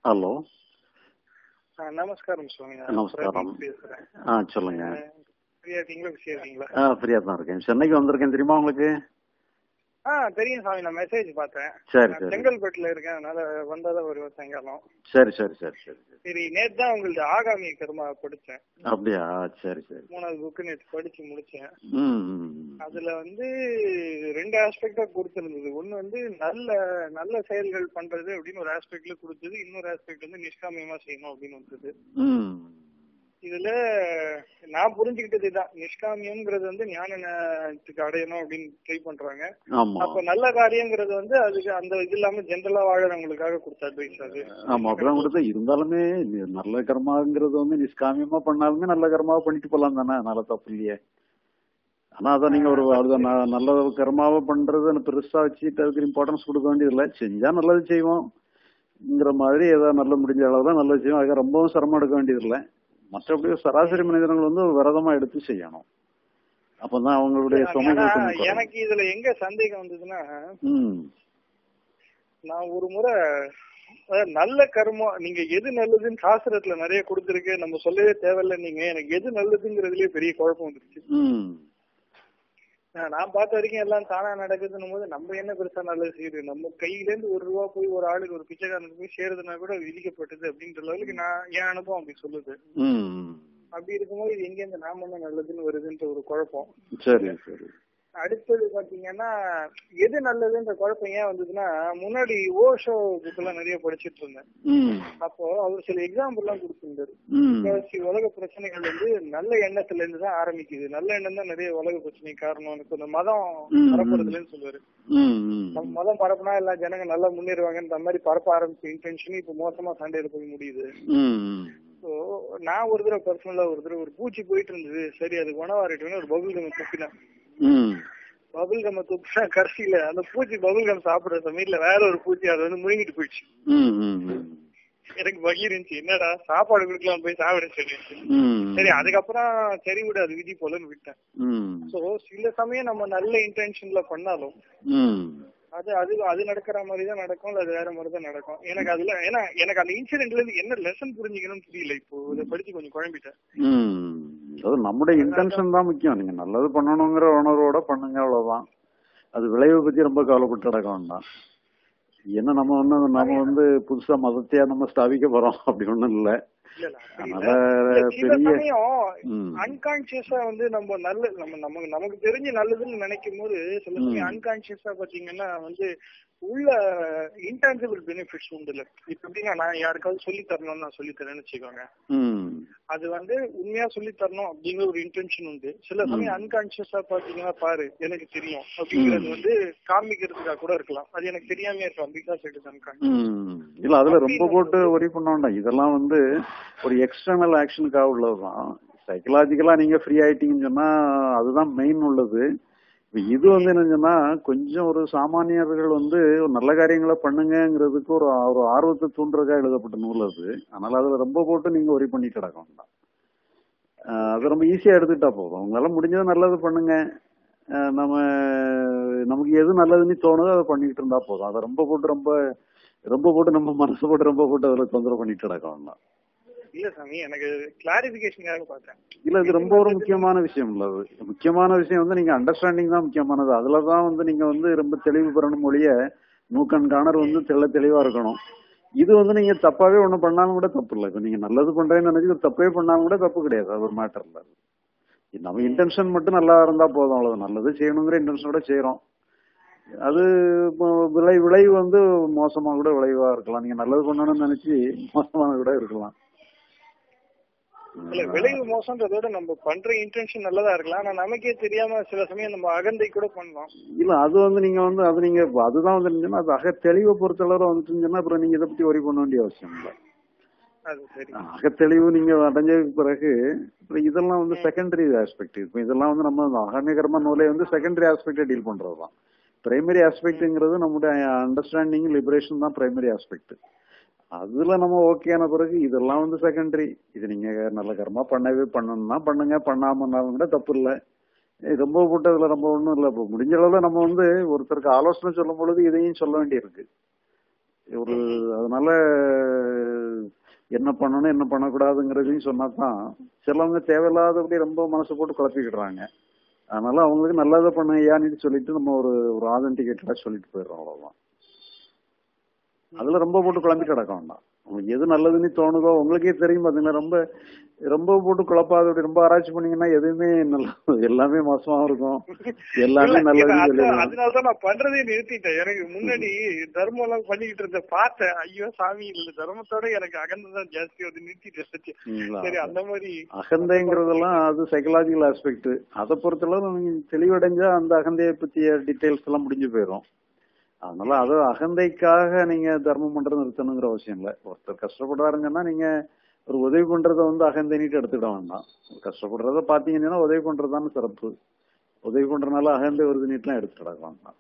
Hello ஆ, நமஸ்காரம் சுவாமி நான் நமஸ்காரம். பிரதீப் பேசுறேன் ஆ சொல்லுங்க ஃப்ரீயா இருக்கீங்களா பிஸியா இருக்கீங்களா ஆ ஃப்ரீயா தான் இருக்கேன் சென்னைக்கு வந்திருக்கேன் தெரியுமா உங்களுக்கு ஆ தெரியும் சாமி நான் மெசேஜ் பார்த்தேன் சரி நான் சரி செங்கல்பட்டுல இருக்கேன் அதனால வந்தாதான் வருவேன் சாயங்காலம் சரி சரி சரி சரி சரி சரி நேத்து தான் உங்களது ஆகாமி கர்மா படிச்சேன் அப்படியா சரி சரி மூணாவது புக்கு நேற்று படிச்சு முடிச்சேன் ம் ம், ம். அதுல வந்து ரெண்டு ஆஸ்பெக்டா கொடுத்திருந்தது ஒண்ணு வந்து நல்ல நல்ல செயல்கள் பண்றது அப்படின்னு ஒரு ஆஸ்பெக்ட்ல கொடுத்தது இன்னொரு ஆஸ்பெக்ட் வந்து நிஷ்காமியமா செய்யணும் அப்படின்னு வந்தது ம் இதுல நான் புரிஞ்சுக்கிட்டது இதான் நிஷ்காமியம்ங்கிறது வந்து ஞானத்துக்கு அடையணும் அப்படின்னு ட்ரை பண்றாங்க ஆமா அப்ப நல்ல காரியங்கிறது வந்து அதுக்கு அந்த இது இல்லாம ஜென்ரலா வாழறவங்களுக்காக கொடுத்த அட்வைஸ் அது ஆமா அப்படிதான் கொடுத்தா இருந்தாலுமே நி- நல்ல கர்மாங்கிறது வந்து நிஷ்காமியமா பண்ணாலுமே நல்ல கர்மாவை பண்ணிட்டு போலாம் தானே நல்ல தப்பு இல்லையே ஆனா அதான் நீங்க ஒரு அதுதான் ந- நல்ல கர்மாவை பண்றது பெருசா வச்சுட்டு அதுக்கு இம்பார்ட்டன்ஸ் கொடுக்க வேண்டியதில்லை செஞ்சா நல்லது செய்வோம்ங்கிற மாதிரி ஏதாவது நல்ல முடிஞ்ச அளவு தான் நல்லது செய்வோம் அதுக்கு ரொம்பவும் சிரமம் எடுக்க வேண்டியதில்லை மற்றபடி சராசரி மனிதர்கள் வந்து விரதமா எடுத்து செய்யணும் அப்பதான் அவங்களுடைய ஆனா, சுமைகள் கொஞ்சம் குறையும். எனக்கு இதுல எங்க சந்தேகம் வந்ததுன்னா ம் நான் ஒரு முறை அதாவது நல்ல கர்மம் நீங்க எது நல்லதுன்னு சாஸ்திரத்துல நிறைய கொடுத்துருக்கு நம்ம சொல்லவே தேவையில்ல நீங்க எனக்கு எது நல்லதுங்கிறதுலயே பெரிய குழப்பம் வந்துருச்சு ம் ஆஹ் நான் பார்த்த வரைக்கும் எல்லாம் தானா நடக்குதுன்னும் போது நம்ம என்ன பெருசா நல்லது செய்யுது நம்ம கையில இருந்து ஒரு ரூபா போய் ஒரு ஆளுக்கு ஒரு பிச்சைக்காரனுக்கு போய் சேருதுன்னா கூட விதிக்கப்பட்டது அப்படின்ற லெவலுக்கு நான் என் அனுபவம் அப்படி சொல்லுது ம் அப்படி இருக்கும்போது இது எங்க இருந்து நாம என்ன நல்லதுன்னு வருதுன்ற ஒரு குழப்பம் சரி சரி அடுத்தது பாத்தீங்கன்னா எது நல்லதுன்ற குழப்பம் ஏன் வந்ததுன்னா முன்னாடி ஓஷோ புக் எல்லாம் நிறைய படிச்சிட்டு இருந்தேன் ம் அப்போ அவர் சில எக்ஸாம்பிள் எல்லாம் கொடுத்திருந்தாரு ம் முக்காவாசி உலக பிரச்சனைகள் வந்து நல்ல எண்ணத்துல இருந்து தான் ஆரம்பிக்குது நல்ல எண்ணம் தான் நிறைய உலக பிரச்சனை காரணம் இப்ப இந்த மதம் ம். பரப்புறதுலன்னு சொல்லுவாரு ம் ம் நம்ம மதம் பரப்புனா எல்லா ஜனங்க நல்லா முன்னேறுவாங்கன்ற மாதிரி பரப்ப ஆரம்பிச்ச இன்டென்ஷன் இப்ப மோசமா சண்டையில போய் முடியுது ம் ஸோ நான் ஒரு தடவை பர்சனலா ஒரு தடவை ஒரு பூச்சி போயிட்டு இருந்தது சரி அதுக்கு உணவாரிட்டு ஒரு பபுள் கம் துப்பினேன் ம் பபுள் கம் துப்பினா கடைசியில அந்த பூச்சி பபுள் கம் சாப்பிடுற சமயத்துல வேற ஒரு பூச்சி அதை வந்து முழுங்கிட்டு போயிடுச்சு ம் ம் ம் எனக்கு பகீர் இருந்துச்சு என்னடா சாப்பாடு கொடுக்கலாம் போய் சாப்பிட சொல்லி ம் சரி அதுக்கப்புறம் சரி விடு அது விதி போலன்னு விட்டேன் ம் சோ சில சமயம் நம்ம நல்ல இன்டென்ஷன்ல பண்ணாலும் ம் அது அது அது நடக்கிற மாதிரி தான் நடக்கும் இல்ல அது வேற மாதிரி தான் நடக்கும் எனக்கு அதுல ஏன்னா எனக்கு அந்த இன்சிடென்ட்ல இருந்து என்ன லெசன் புரிஞ்சுக்கணும்னு தெரியல இப்போ இதை படிச்சு கொஞ்சம் குழம்பிட்டேன் ம் அது நம்முடைய இன்டென்ஷன் தான் முக்கியம் நீங்க நல்லது பண்ணணுங்கிற உணர்வோட பண்ணுங்க அவ்வளவுதான் அது விளைவை பத்தி ரொம்ப கவலைப்பட்டு நடக்க வேண்டாம் என்ன நம்ம வந்து நம்ம வந்து புதுசா மதத்தையா நம்ம ஸ்தாபிக்க போறோம் அப்படி ஒண்ணும் இல்ல இல்ல இல்ல அப்படி இல்ல. அதனால இல்ல, சில பெரிய சமயம் ம் அன்கான்சியஸா வந்து நம்ம நல்ல நம்ம நமக்கு நமக்கு தெரிஞ்சு நல்லதுன்னு நினைக்கும் போது சில சமயம் ம். அன்கான்சியஸா பாத்தீங்கன்னா வந்து உள்ள இன்டான்சிபிள் பெனிஃபிட்ஸ் உண்டு இல்ல இப்ப எப்படின்னா நான் யாருக்காவது சொல்லி தரணும்னு நான் சொல்லி தரேன்னு வச்சுக்கோங்க ம் அது வந்து உண்மையா சொல்லி தரணும் அப்படிங்கிற ஒரு இன்டென்ஷன் உண்டு சில சமயம் அன்கான்சியஸா பாத்தீங்கன்னா பாரு எனக்கு தெரியும் அப்படிங்கிறது வந்து காமிக்கிறதுக்காக கூட இருக்கலாம் அது எனக்கு தெரியாம இருக்கலாம் பிகாஸ் இட் இஸ் அன்கான்சியஸ் ம். இல்ல அதுல ரொம்ப போட்டு ஒரி பண்ண வேண்டாம் இதெல்லாம் வந்து ஒரு எக்ஸ்டர்னல் ஆக்ஷனுக்காக உள்ளதுதான் சைக்கலாஜிக்கலா நீங்க ஃப்ரீ ஆயிட்டீங்கன்னு சொன்னா அதுதான் மெயின் உள்ளது இப்ப இது வந்து என்னன்னு சொன்னா கொஞ்சம் ஒரு சாமானியர்கள் வந்து ஒரு நல்ல காரியங்களை பண்ணுங்கங்கிறதுக்கு ஒரு ஒரு ஆர்வத்தை தூண்டுறதுக்காக எழுதப்பட்ட நூல் அது அதனால அதுல ரொம்ப போட்டு நீங்க ஒரி பண்ணிட்டு கிடக்க வேண்டாம் ஆஹ் அது ரொம்ப ஈஸியா எடுத்துக்கிட்டா போதும் உங்களால முடிஞ்சது நல்லது பண்ணுங்க ஆஹ் நம்ம நமக்கு எது நல்லதுன்னு தோணுதோ அதை பண்ணிட்டு இருந்தா போதும் அதை ரொம்ப போட்டு ரொம்ப ரொம்ப போட்டு நம்ம மனசு போட்டு ரொம்ப போட்டு அதுல தொந்தரவு பண்ணிட்டு கிடக்க வேண்டாம் இல்ல சாமி எனக்கு கிளாரிபிகேஷனுக்காக பார்த்தேன் இல்ல இது ரொம்ப ஒரு முக்கியமான விஷயம் இல்ல அது முக்கியமான விஷயம் வந்து நீங்க அண்டர்ஸ்டாண்டிங் தான் முக்கியமானது அதுலதான் வந்து நீங்க வந்து ரொம்ப தெளிவு பெறணும் மொழிய நூக்கன் காணர் வந்து தெள்ள தெளிவா இருக்கணும் இது வந்து நீங்க தப்பாவே ஒண்ணு பண்ணாலும் கூட தப்பு இல்லை இப்ப நீங்க நல்லது பண்றேன்னு நினைச்சு தப்பே பண்ணாலும் கூட தப்பு கிடையாது அது ஒரு மேட்டர் இல்ல அது நம்ம இன்டென்ஷன் மட்டும் நல்லா இருந்தா போதும் அவ்வளவு நல்லது செய்யணுங்கிற இன்டென்ஷனோட செய்யறோம் அது இப்போ விளை விளைவு வந்து மோசமா கூட விளைவா இருக்கலாம் நீங்க நல்லது பண்ணணும்னு நினைச்சு மோசமான கூட இருக்கலாம் இல்ல விளைவு மோசம்ன்றதோட நம்ம பண்ற இன்டென்ஷன் நல்லதா இருக்கலாம் ஆனா நமக்கே தெரியாம சில சமயம் நம்ம அகந்தை கூட பண்ணலாம் இல்ல அது வந்து நீங்க வந்து அது நீங்க அதுதான் வந்து இருந்துச்சுன்னா அது அக தெளிவை பொறுத்தளவு வந்துட்டுச்சுன்னா அப்புறம் நீங்க இதை பத்தி ஒரி பண்ண வேண்டிய அவசியம் இல்லை அது சரி அகத்தெளிவு நீங்க அடைஞ்சதுக்கு பிறகு அப்புறம் இதெல்லாம் வந்து செகண்டரி ஆஸ்பெக்ட் இப்போ இதெல்லாம் வந்து நம்ம அகநிகரமா நூலை வந்து செகண்டரி ஆஸ்பெக்டை டீல் பண்றதுதான் பிரைமரி ஆஸ்பெக்ட்ங்கிறது நம்முடைய அண்டர்ஸ்டாண்டிங் லிபரேஷன் தான் பிரைமரி ஆஸ்பெக்ட் அதுல நம்ம ஓகேயான பிறகு இதெல்லாம் வந்து செகண்டரி இது நீங்க நல்ல கர்மா பண்ணவே பண்ணணும்னா பண்ணுங்க பண்ணாமனாலும் கூட தப்பு இல்லை ரொம்ப போட்டதுல ரொம்ப ஒண்ணும் இல்லை இப்போ முடிஞ்ச அளவுல நம்ம வந்து ஒருத்தருக்கு ஆலோசனை சொல்லும் பொழுது இதையும் சொல்ல வேண்டியிருக்கு ஒரு அதனால என்ன பண்ணணும் என்ன பண்ணக்கூடாதுங்கிறதையும் சொன்னா தான் சிலவங்க தேவையில்லாதபடி ரொம்ப மனசு போட்டு குழப்பிக்கிடுறாங்க அதனால அவங்களுக்கு நல்லதை பண்ணையான்னு சொல்லிட்டு நம்ம ஒரு ஒரு ஆதென்டிகேட்டடா சொல்லிட்டு போயிடுறோம் அவ்வளவுதான் அதுல ரொம்ப போட்டு குழம்பி கிடக்க வேண்டாம் உங்களுக்கு எது நல்லதுன்னு தோணுதோ உங்களுக்கே தெரியும் பாத்தீங்களா ரொம்ப ரொம்ப போட்டு குழப்பாத ரொம்ப ஆராய்ச்சி பண்ணீங்கன்னா எதுவுமே நல்ல எல்லாமே மோசமாவும் இருக்கும் எல்லாமே இல்ல, நல்லதுன்னு அது- சொல்லிடலாம் அதனாலதான் நான் பண்றதே நிறுத்திட்டேன் எனக்கு முன்னாடி தர்மம் எல்லாம் பண்ணிக்கிட்டு இருந்த பார்த்தேன் ஐயோ சாமி இந்த தர்மத்தோட எனக்கு அகந்ததான் ஜாஸ்தி வந்து நிறுத்திட்டு ம், சரி அந்த மாதிரி அகந்தைங்கிறதெல்லாம் அது சைக்கலாஜிக்கல் ஆஸ்பெக்ட் அதை பொறுத்தளவு நீங்க தெளிவடைஞ்சா அந்த அகந்தையை பத்திய டீடைல்ஸ் எல்லாம் முடிஞ்சு போயிடும் அதனால அது அகந்தைக்காக நீங்க தர்மம் பண்றது நிறுத்தணுங்கிற அவசியம் இல்லை ஒருத்தர் கஷ்டப்படுறாருங்கன்னா நீங்க ஒரு உதவி பண்றத வந்து அகந்தைனிட்டு எடுத்துக்கிட வேண்டாம் கஷ்டப்படுறத பாத்தீங்கன்னா உதவி பண்றதுதானே சிறப்பு உதவி பண்றதுனால அகந்தை வருது நீட்டுலாம் எடுத்துக்கிட வேண்டாம்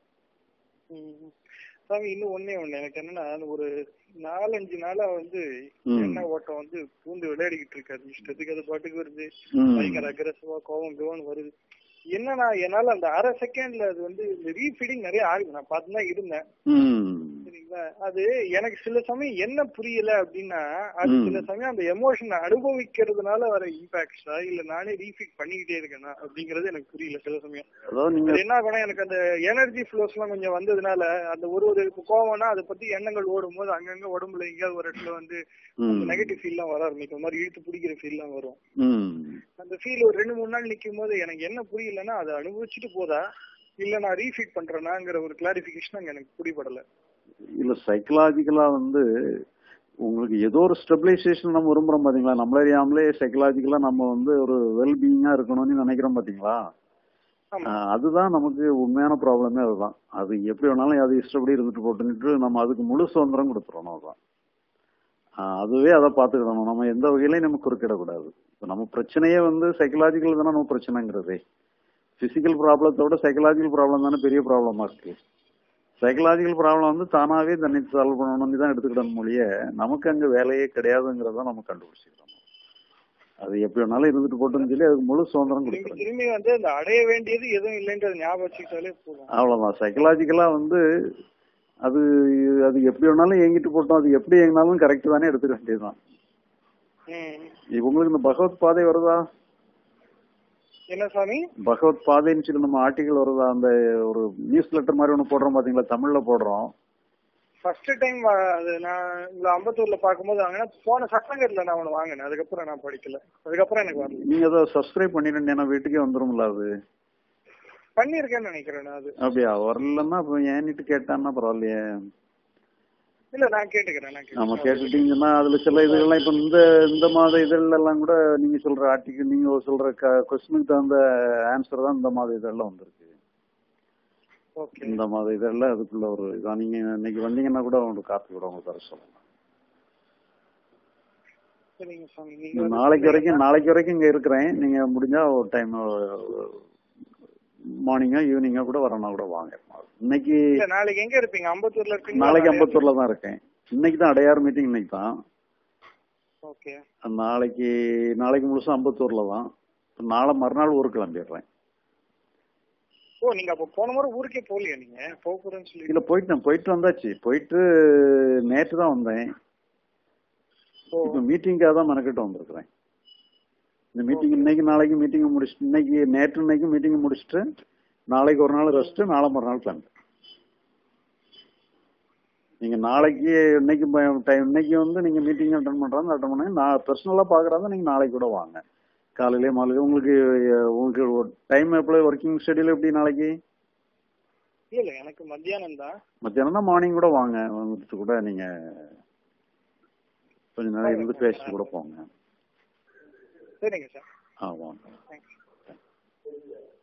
ம். சாமி இன்னும் ஒண்ணே ஒண்ணு எனக்கு என்னன்னா ஒரு நாலஞ்சு நாளா வந்து ம். எண்ணெய் ஓட்டம் வந்து பூந்து விளையாடிக்கிட்டு இருக்காது இஷ்டத்துக்கு அது பாட்டுக்கு வருது ம். பயங்கர அக்ரஸிவா கோவம் கோவம் வருது என்னன்னா என்னால அந்த அரை செகண்ட்ல அது வந்து இந்த ரீஃபீடிங் நிறைய ஆகுது நான் பார்த்துதான் இருந்தேன் ம். சரிங்களா அது எனக்கு சில சமயம் என்ன புரியல அப்படின்னா அது ம். சில சமயம் அந்த எமோஷனை அனுபவிக்கிறதுனால வர இம்பாக்ட்ஸா இல்ல நானே ரீஃபீட் பண்ணிக்கிட்டே இருக்கேனா அப்படிங்கறது எனக்கு புரியல சில சமயம் அதாவது நீங்க அது என்ன ஆகும்னா எனக்கு அந்த எனர்ஜி ஃப்ளோஸ் எல்லாம் கொஞ்சம் வந்ததுனால அந்த ஒரு ஒரு இப்ப கோவம்னா அதை பத்தி எண்ணங்கள் ஓடும் போது அங்கங்க உடம்புல எங்கேயாவது ஒரு இடத்துல வந்து ம். நெகட்டிவ் ஃபீல் எல்லாம் வர ஆரம்பிக்கும் ஒரு மாதிரி இழுத்து பிடிக்கிற ஃபீல் எல்லாம் வரும் ம். அந்த ஃபீல் ஒரு ரெண்டு மூணு நாள் நிக்கும் போது எனக்கு என்ன புரியலன்னா அதை அனுபவிச்சுட்டு போதா இல்ல நான் ரீஃபீட் பண்றேனாங்கிற ஒரு கிளாரிபிகேஷன் அங்க எனக்கு புரியப்படல இல்ல சைக்கலாஜிக்கலா வந்து உங்களுக்கு ஏதோ ஒரு ஸ்டெபிலைசேஷன் நம்ம விரும்புறோம் பாத்தீங்களா நம்மள அறியாமலே சைக்கலாஜிக்கலா நம்ம வந்து ஒரு வெல்பீயிங்கா இருக்கணும்னு நினைக்கிறோம் பாத்தீங்களா ஆமா ஆஹ் அதுதான் நமக்கு உண்மையான ப்ராப்ளமே அதுதான் அது எப்படி வேணாலும் அது இஷ்டப்படி இருந்துட்டு போட்டுன்னுட்டு நம்ம அதுக்கு முழு சுதந்திரம் கொடுத்துறோம் அதுதான் ஆஹ் அதுவே அதை பார்த்துக்கிடணும் நம்ம எந்த வகையிலையும் நம்ம குறுக்கிடக்கூடாது இப்ப நம்ம பிரச்சனையே வந்து சைக்கலாஜிக்கல் தானே நம்ம பிரச்சனைங்கிறதே பிசிக்கல் ப்ராப்ளத்தோட சைக்கலாஜிக்கல் ப்ராப்ளம் தானே பெரிய ப்ராப்ளமா இருக்கு சைக்கலாஜிக்கல் ப்ராப்ளம் வந்து தானாவே தன்னை சால்வ் பண்ணணும்னு தான் எடுத்துக்கிடணும் மொழிய நமக்கு அங்க வேலையே கிடையாதுங்கிறத நம்ம கண்டுபிடிச்சிக்கிறோம் அது எப்படி வேணாலும் இருந்துட்டு போட்டுன்னு சொல்லி அதுக்கு முழு சுதந்திரம் திரும்பி கொடுத்துருங்க திரும்பி வந்து அந்த அடைய வேண்டியது எதுவும் இல்லைன்றது ஞாபகம் வச்சுக்கிட்டாலே போதும் அவ்வளவுதான் சைக்கலாஜிக்கலா வந்து அது அது எப்படி வேணாலும் இயங்கிட்டு போட்டோம் அது எப்படி இயங்கினாலும் கரெக்ட் தானே எடுத்துக்க வேண்டியதுதான் ம். இப்ப உங்களுக்கு இந்த பகவத் பாதை வருதா என்ன சாமி பகவத் பாதைன்னு சொல்லி நம்ம ஆர்டிகல் வருதா அந்த ஒரு நியூஸ் லெட்டர் மாதிரி ஒண்ணு போடுறோம் பாத்தீங்களா தமிழ்ல போடுறோம் ஃபர்ஸ்ட் டைம் அது நான் இந்த அம்பத்தூர்ல பாக்கும்போது வாங்கினா போன சட்டங்கத்துல நான் ஒண்ணு வாங்கினேன் அதுக்கப்புறம் நான் படிக்கல அதுக்கப்புறம் எனக்கு வரல நீங்க அதை சப்ஸ்கிரைப் பண்ணிருந்தேன்னா வீட்டுக்கே வந்துரும்ல அது பண்ணிருக்கேன்னு நினைக்கிறேன் நான் அது அப்படியா வரலன்னா அப்ப ஏன்னுட்டு கேட்டான்னா பரவாயில்லையே இல்ல நான் கேட்டுக்கிறேன் நான் நம்ம கேட்டுக்கிறேன் கேட்டுட்டீங்கன்னா அதுல சில இதுகள்லாம் இப்ப இந்த இந்த மாத இதழ்ல எல்லாம் கூட நீங்க சொல்ற ஆர்டிகல் நீங்க சொல்ற கொஸ்டினுக்கு தகுந்த ஆன்சர் தான் இந்த மாத இதழ்ல வந்திருக்கு ஓகே இந்த மாத இதழ்ல அதுக்குள்ள ஒரு இதான் நீங்க இன்னைக்கு வந்தீங்கன்னா கூட உங்களுக்கு காப்பி கூட உங்களுக்கு தர சொல்லலாம் சரிங்க சாமி நீங்க வந்து நாளைக்கு வரைக்கும் நாளைக்கு வரைக்கும் இங்க இருக்கிறேன் நீங்க முடிஞ்சா ஒரு டைம் மார்னிங்கா ஈவினிங்கா கூட வரணும் கூட வாங்க இன்னைக்கு இல்ல நாளைக்கு எங்க இருப்பீங்க அம்பத்தூர்ல இருப்பீங்க நாளைக்கு அம்பத்தூர்ல தான் இருக்கேன் இன்னைக்கு தான் அடையார் மீட்டிங் இன்னைக்கு தான் ஓகே நாளைக்கு நாளைக்கு முழுசும் அம்பத்தூர்ல தான் நாளை மறுநாள் ஊருக்கு கிளம்பிடுறேன் ஓ நீங்க அப்ப போன முறை ஊருக்கே போகலையா நீங்க போக போறேன்னு சொல்லி இல்ல போயிட்டேன் போயிட்டு வந்தாச்சு போயிட்டு நேற்று தான் வந்தேன் ஓ இப்ப மீட்டிங்காக தான் மெனக்கிட்டு வந்திருக்கிறேன் இந்த மீட்டிங் இன்னைக்கு நாளைக்கு மீட்டிங் முடிச்சுட்டு இன்னைக்கு நேற்று இன்னைக்கு மீட்டிங் முடிச்சுட்டு நாளைக்கு ஒரு நாள் ரெஸ்ட் நாளை மறுநாள் கிளம்பு நீங்க நாளைக்கு இன்னைக்கு டைம் இன்னைக்கு வந்து நீங்க மீட்டிங் அட்டன் பண்றாங்க அட்டன் பண்ணுங்க நான் பர்சனலா பாக்குறாங்க நீங்க நாளைக்கு கூட வாங்க காலையிலேயே மாலையில உங்களுக்கு அஹ், உங்களுக்கு டைம் எப்படி ஒர்க்கிங் ஷெட்யூல் எப்படி நாளைக்கு இல்ல இல்ல எனக்கு மத்தியானம் தான் மத்தியானம்னா மார்னிங் கூட வாங்க வந்துட்டு கூட நீங்க கொஞ்ச நேரம் இருந்து பேசிட்டு கூட போங்க சரிங்க சார் ஆ வாங்க தேங்க்ஸ்